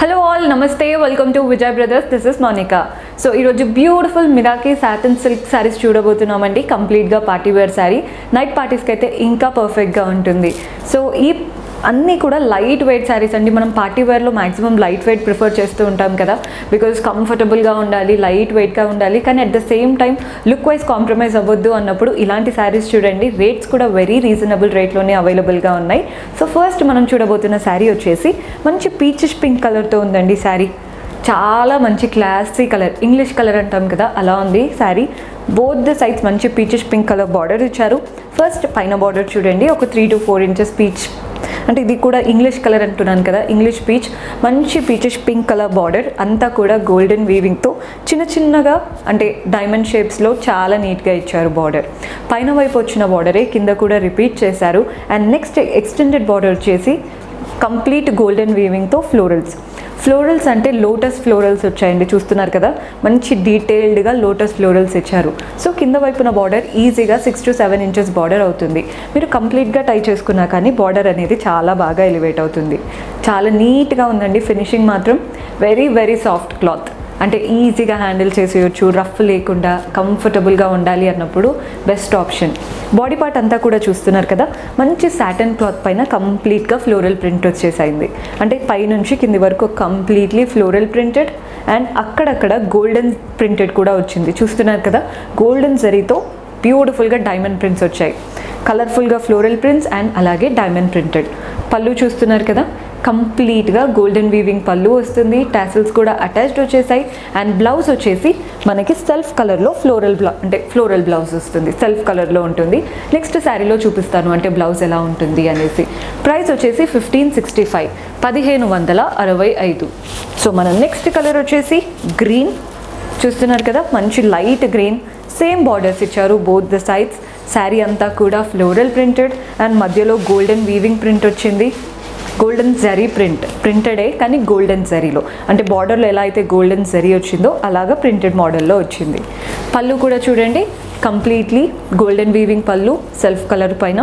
hello all నమస్తే welcome to Vijay brothers this is Monica so ఈరోజు beautiful Miraki satin silk saris చూడబోతున్నామండి కంప్లీట్గా పార్టీ వేర్ శారీ నైట్ పార్టీస్కి అయితే ఇంకా పర్ఫెక్ట్గా ఉంటుంది సో ఈ అన్నీ కూడా లైట్ వెయిట్ శారీస్ అండి మనం పార్టీ వేర్లో మాక్సిమం లైట్ వెయిట్ ప్రిఫర్ చేస్తూ ఉంటాం కదా బికాజ్ కంఫర్టబుల్గా ఉండాలి లైట్ వెయిట్గా ఉండాలి కానీ at the same time look wise compromise అవ్వద్దు అన్నప్పుడు ఇలాంటి శారీస్ చూడండి రేట్స్ కూడా వెరీ రీజనబుల్ రేట్లోనే అవైలబుల్గా ఉన్నాయి సో ఫస్ట్ మనం చూడబోతున్న శారీ వచ్చేసి మంచి పీచిష్ పింక్ కలర్తో ఉందండి శారీ చాలా మంచి క్లాసీ కలర్ ఇంగ్లీష్ కలర్ అంటాం కదా అలా ఉంది శారీ బోత్ ద సైడ్స్ మంచి పీచిష్ పింక్ కలర్ బార్డర్ ఇచ్చారు ఫస్ట్ పైన బార్డర్ చూడండి ఒక three to four inches peach అంటే ఇది కూడా ఇంగ్లీష్ కలర్ అంటున్నాను కదా ఇంగ్లీష్ పీచ్ మంచి పీచిష్ పింక్ కలర్ బార్డర్ అంతా కూడా గోల్డెన్ వీవింగ్తో చిన్న చిన్నగా అంటే డైమండ్ షేప్స్లో చాలా నీట్గా ఇచ్చారు బార్డర్ పైన వైపు వచ్చిన బార్డరే కింద కూడా రిపీట్ చేశారు అండ్ నెక్స్ట్ ఎక్స్టెండెడ్ బార్డర్ వచ్చేసి కంప్లీట్ గోల్డెన్ వీవింగ్తో ఫ్లోరల్స్ ఫ్లోరల్స్ అంటే లోటస్ ఫ్లోరల్స్ వచ్చాయండి చూస్తున్నారు కదా మంచి డీటెయిల్డ్గా లోటస్ ఫ్లోరల్స్ ఇచ్చారు సో కింద వైపున బార్డర్ ఈజీగా six to seven inches border అవుతుంది మీరు కంప్లీట్గా టై చేసుకున్నా కానీ బార్డర్ అనేది చాలా బాగా ఎలివేట్ అవుతుంది చాలా నీట్గా ఉందండి ఫినిషింగ్ మాత్రం వెరీ వెరీ సాఫ్ట్ క్లాత్ అంటే ఈజీగా హ్యాండిల్ చేసేయచ్చు రఫ్ లేకుండా కంఫర్టబుల్గా ఉండాలి అన్నప్పుడు బెస్ట్ ఆప్షన్ బాడీ పార్ట్ అంతా కూడా చూస్తున్నారు కదా మంచి సాటన్ క్లాత్ పైన కంప్లీట్గా ఫ్లోరల్ ప్రింట్ వచ్చేసైంది అంటే పైనుంచి కింది వరకు కంప్లీట్లీ ఫ్లోరల్ ప్రింటెడ్ అండ్ అక్కడక్కడ గోల్డెన్ ప్రింటెడ్ కూడా వచ్చింది చూస్తున్నారు కదా గోల్డెన్ జరీతో బ్యూటిఫుల్గా డైమండ్ ప్రింట్స్ వచ్చాయి కలర్ఫుల్గా ఫ్లోరల్ ప్రింట్స్ అండ్ అలాగే డైమండ్ ప్రింటెడ్ పళ్ళు చూస్తున్నారు కదా కంప్లీట్గా గోల్డెన్ వీవింగ్ పళ్ళు వస్తుంది టాసిల్స్ కూడా అటాచ్డ్ వచ్చేసాయి అండ్ బ్లౌజ్ వచ్చేసి మనకి సెల్ఫ్ కలర్లో ఫ్లోరల్ బ్లౌ అంటే ఫ్లోరల్ బ్లౌజ్ వస్తుంది సెల్ఫ్ కలర్లో ఉంటుంది నెక్స్ట్ శారీలో చూపిస్తాను అంటే బ్లౌజ్ ఎలా ఉంటుంది అనేసి ప్రైస్ వచ్చేసి ఫిఫ్టీన్ సిక్స్టీ ఫైవ్ పదిహేను వందల అరవై ఐదు సో మన నెక్స్ట్ కలర్ వచ్చేసి గ్రీన్ చూస్తున్నారు కదా మంచి లైట్ గ్రీన్ సేమ్ బార్డర్స్ ఇచ్చారు బోత్ ద సైడ్స్ శారీ అంతా కూడా ఫ్లోరల్ ప్రింటెడ్ అండ్ మధ్యలో గోల్డెన్ వీవింగ్ ప్రింట్ వచ్చింది గోల్డెన్ జరీ ప్రింట్ ప్రింటెడే కానీ గోల్డెన్ జరీలో అంటే బార్డర్లో ఎలా అయితే గోల్డెన్ జరీ వచ్చిందో అలాగా ప్రింటెడ్ మోడల్లో వచ్చింది పళ్ళు కూడా చూడండి కంప్లీట్లీ గోల్డెన్ వీవింగ్ పళ్ళు సెల్ఫ్ కలర్ పైన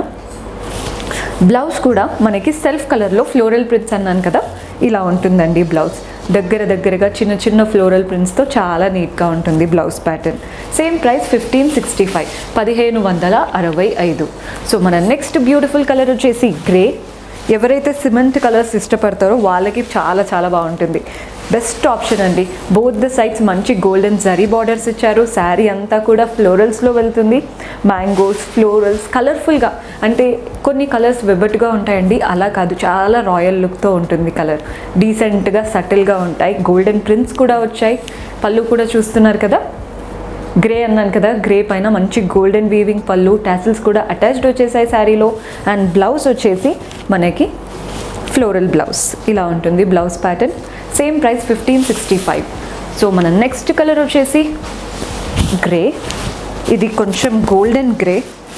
బ్లౌజ్ కూడా మనకి సెల్ఫ్ కలర్లో ఫ్లోరల్ ప్రింట్స్ అన్నాను కదా ఇలా ఉంటుందండి బ్లౌజ్ దగ్గర దగ్గరగా చిన్న చిన్న ఫ్లోరల్ ప్రింట్స్తో చాలా నీట్గా ఉంటుంది blouse pattern same price fifteen sixty five పదిహేను వందల అరవై ఐదు సో మన నెక్స్ట్ బ్యూటిఫుల్ కలర్ వచ్చేసి గ్రే ఎవరైతే సిమెంట్ కలర్స్ ఇష్టపడతారో వాళ్ళకి చాలా చాలా బాగుంటుంది బెస్ట్ ఆప్షన్ అండి బోత్ ద సైడ్స్ మంచి గోల్డెన్ జరీ బార్డర్స్ ఇచ్చారు శారీ అంతా కూడా ఫ్లోరల్స్లో వెళ్తుంది మ్యాంగోస్ ఫ్లోరల్స్ కలర్ఫుల్గా అంటే కొన్ని కలర్స్ వెబట్గా ఉంటాయండి అలా కాదు చాలా రాయల్ లుక్తో ఉంటుంది కలర్ డీసెంట్గా సటిల్గా ఉంటాయి గోల్డెన్ ప్రింట్స్ కూడా వచ్చాయి పళ్ళు కూడా చూస్తున్నారు కదా గ్రే అన్నాను కదా గ్రే పైన మంచి గోల్డెన్ వీవింగ్ పళ్ళు టాసిల్స్ కూడా అటాచ్డ్ వచ్చేసాయి శారీలో అండ్ బ్లౌజ్ వచ్చేసి మనకి ఫ్లోరల్ బ్లౌజ్ ఇలా ఉంటుంది blouse pattern same price fifteen sixty five so మన నెక్స్ట్ కలర్ వచ్చేసి గ్రే ఇది కొంచెం golden grey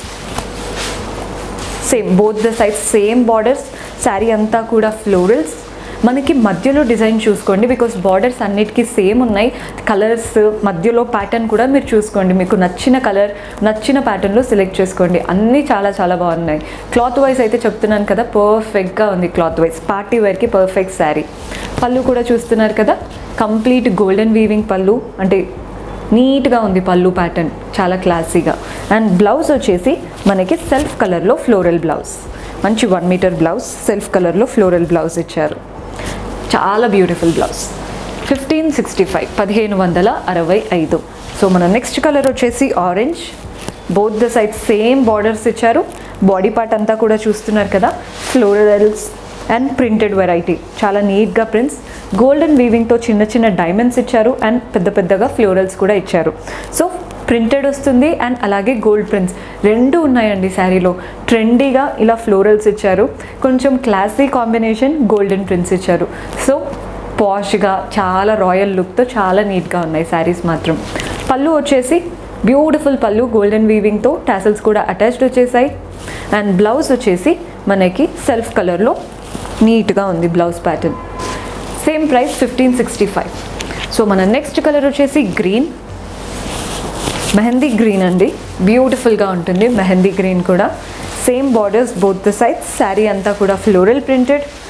same both the sides same borders sari అంతా కూడా ఫ్లోరల్స్ మనకి మధ్యలో డిజైన్ చూసుకోండి బికాస్ బార్డర్స్ అన్నిటికీ సేమ్ ఉన్నాయి కలర్స్ మధ్యలో ప్యాటర్న్ కూడా మీరు చూసుకోండి మీకు నచ్చిన కలర్ నచ్చిన ప్యాటర్న్లో సెలెక్ట్ చేసుకోండి అన్నీ చాలా చాలా బాగున్నాయి క్లాత్ వైజ్ అయితే చెప్తున్నాను కదా పర్ఫెక్ట్గా ఉంది క్లాత్ వైజ్ పార్టీ వేర్కి పర్ఫెక్ట్ శారీ పళ్ళు కూడా చూస్తున్నారు కదా కంప్లీట్ గోల్డెన్ వీవింగ్ పళ్ళు అంటే నీట్గా ఉంది పళ్ళు ప్యాటర్న్ చాలా క్లాసీగా అండ్ బ్లౌజ్ వచ్చేసి మనకి సెల్ఫ్ కలర్లో ఫ్లోరల్ బ్లౌజ్ మంచి వన్ మీటర్ బ్లౌజ్ సెల్ఫ్ కలర్లో ఫ్లోరల్ బ్లౌజ్ ఇచ్చారు చాలా beautiful blouse fifteen sixty five పదిహేను వందల అరవై ఐదు సో మన నెక్స్ట్ కలర్ వచ్చేసి orange both the side same borders ఇచ్చారు బాడీ పార్ట్ అంతా కూడా చూస్తున్నారు కదా ఫ్లోరల్స్ అండ్ ప్రింటెడ్ వెరైటీ చాలా నీట్గా ప్రింట్స్ గోల్డెన్ వీవింగ్తో చిన్న చిన్న డైమండ్స్ ఇచ్చారు అండ్ పెద్ద పెద్దగా ఫ్లోరల్స్ కూడా ఇచ్చారు సో ప్రింటెడ్ వస్తుంది అండ్ అలాగే గోల్డ్ ప్రింట్స్ రెండు ఉన్నాయండి శారీలో ట్రెండీగా ఇలా ఫ్లోరల్స్ ఇచ్చారు కొంచెం క్లాసీ కాంబినేషన్ గోల్డెన్ ప్రింట్స్ ఇచ్చారు సో పాష్గా చాలా రాయల్ లుక్తో చాలా నీట్గా ఉన్నాయి శారీస్ మాత్రం పళ్ళు వచ్చేసి బ్యూటిఫుల్ పళ్ళు గోల్డెన్ వీవింగ్తో టాసల్స్ కూడా అటాచ్డ్ వచ్చేసాయి అండ్ బ్లౌజ్ వచ్చేసి మనకి సెల్ఫ్ కలర్లో నీట్గా ఉంది blouse pattern same price fifteen sixty five so మన నెక్స్ట్ కలర్ వచ్చేసి గ్రీన్ మెహందీ గ్రీన్ అండి బ్యూటిఫుల్గా ఉంటుంది మెహందీ గ్రీన్ కూడా same borders both the sides sari అంతా కూడా ఫ్లోరల్ ప్రింటెడ్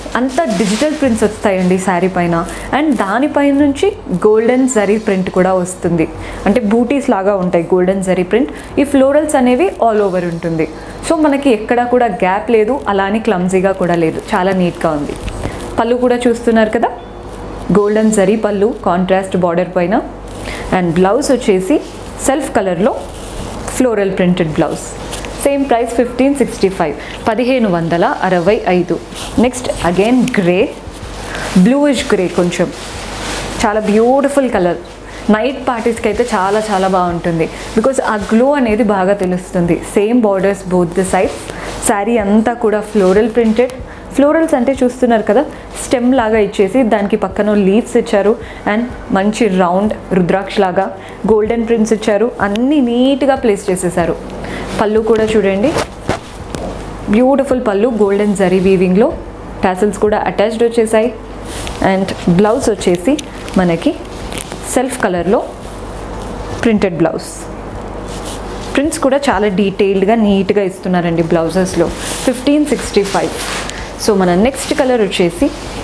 అంతా డిజిటల్ ప్రింట్స్ వస్తాయండి శారీ పైన అండ్ దానిపైన నుంచి గోల్డెన్ జరీ ప్రింట్ కూడా వస్తుంది అంటే బూటీస్ లాగా ఉంటాయి గోల్డెన్ జరీ ప్రింట్ ఈ ఫ్లోరల్స్ అనేవి ఆల్ ఓవర్ ఉంటుంది సో మనకి ఎక్కడా కూడా గ్యాప్ లేదు అలానే క్లమ్జీగా కూడా లేదు చాలా నీట్గా ఉంది పళ్ళు కూడా చూస్తున్నారు కదా గోల్డెన్ జరీ పళ్ళు కాంట్రాస్ట్ బార్డర్ పైన అండ్ బ్లౌజ్ వచ్చేసి సెల్ఫ్ కలర్లో floral printed blouse same price fifteen sixty five పదిహేను వందల అరవై ఐదు next again grey bluish grey కొంచెం చాలా బ్యూటిఫుల్ కలర్ నైట్ పార్టీస్కి అయితే చాలా చాలా బాగుంటుంది బికాజ్ ఆ గ్లో అనేది బాగా తెలుస్తుంది same borders both the side sari అంతా కూడా ఫ్లోరల్ ప్రింటెడ్ ఫ్లోరల్స్ అంటే చూస్తున్నారు కదా స్టెమ్ లాగా ఇచ్చేసి దానికి పక్కన లీవ్స్ ఇచ్చారు అండ్ మంచి రౌండ్ రుద్రాక్ష లాగా గోల్డెన్ ప్రింట్స్ ఇచ్చారు అన్నీ నీట్గా ప్లేస్ చేసేసారు పళ్ళు కూడా చూడండి బ్యూటిఫుల్ పళ్ళు గోల్డెన్ జరీ వీవింగ్లో టాసిల్స్ కూడా అటాచ్డ్ వచ్చేసాయి అండ్ బ్లౌజ్ వచ్చేసి మనకి సెల్ఫ్ కలర్లో ప్రింటెడ్ బ్లౌజ్ ప్రింట్స్ కూడా చాలా డీటెయిల్డ్గా నీట్గా ఇస్తున్నారండి బ్లౌజెస్లో ఫిఫ్టీన్ సిక్స్టీ ఫైవ్ సో మన నెక్స్ట్ కలర్ వచ్చేసి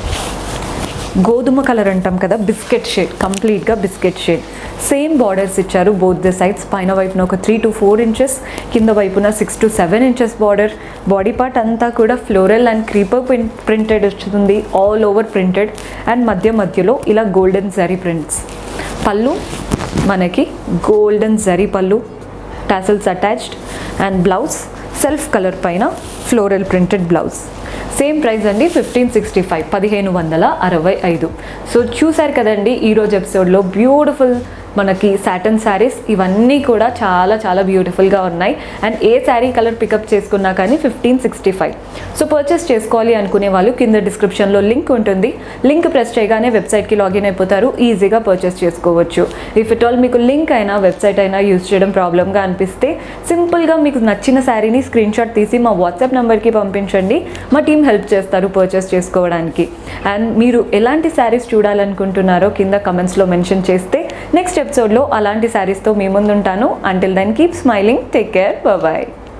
గోధుమ కలర్ అంటాం కదా బిస్కెట్ షేడ్ కంప్లీట్గా బిస్కెట్ షేడ్ సేమ్ బార్డర్స్ ఇచ్చారు బోత్ ద సైడ్స్ పైన వైపున ఒక త్రీ టు ఫోర్ ఇంచెస్ కింద వైపున six to seven inches border body part అంతా కూడా ఫ్లోరల్ అండ్ క్రీపర్ ప్రింటెడ్ వస్తుంది ఆల్ ఓవర్ ప్రింటెడ్ అండ్ మధ్య మధ్యలో ఇలా గోల్డెన్ జరీ ప్రింట్స్ పళ్ళు మనకి గోల్డెన్ జరీ పళ్ళు tassels attached and blouse self colour పైన floral printed blouse same price అండి ఫిఫ్టీన్ సిక్స్టీ ఫైవ్ పదిహేను వందల అరవై ఐదు సో చూసారు కదండి ఈరోజు ఎపిసోడ్లో బ్యూటిఫుల్ మనకి సాటన్ శారీస్ ఇవన్నీ కూడా చాలా చాలా బ్యూటిఫుల్గా ఉన్నాయి అండ్ ఏ శారీ కలర్ పికప్ చేసుకున్నా కానీ fifteen sixty five so purchase చేసుకోవాలి అనుకునే వాళ్ళు కింద డిస్క్రిప్షన్లో లింక్ ఉంటుంది లింక్ ప్రెస్ చేయగానే వెబ్సైట్కి లాగిన్ అయిపోతారు ఈజీగా పర్చేస్ చేసుకోవచ్చు ఇఫ్ ఇట్ ఆల్ మీకు లింక్ అయినా వెబ్సైట్ అయినా యూజ్ చేయడం ప్రాబ్లమ్గా అనిపిస్తే సింపుల్గా మీకు నచ్చిన శారీని స్క్రీన్ షాట్ తీసి మా వాట్సాప్ నెంబర్కి పంపించండి మా టీం హెల్ప్ చేస్తారు పర్చేస్ చేసుకోవడానికి అండ్ మీరు ఎలాంటి శారీస్ చూడాలనుకుంటున్నారో కింద కమెంట్స్లో మెన్షన్ చేస్తే నెక్స్ట్ ఎపిసోడ్లో అలాంటి శారీస్తో మీ ముందుంటాను until then keep smiling take care bye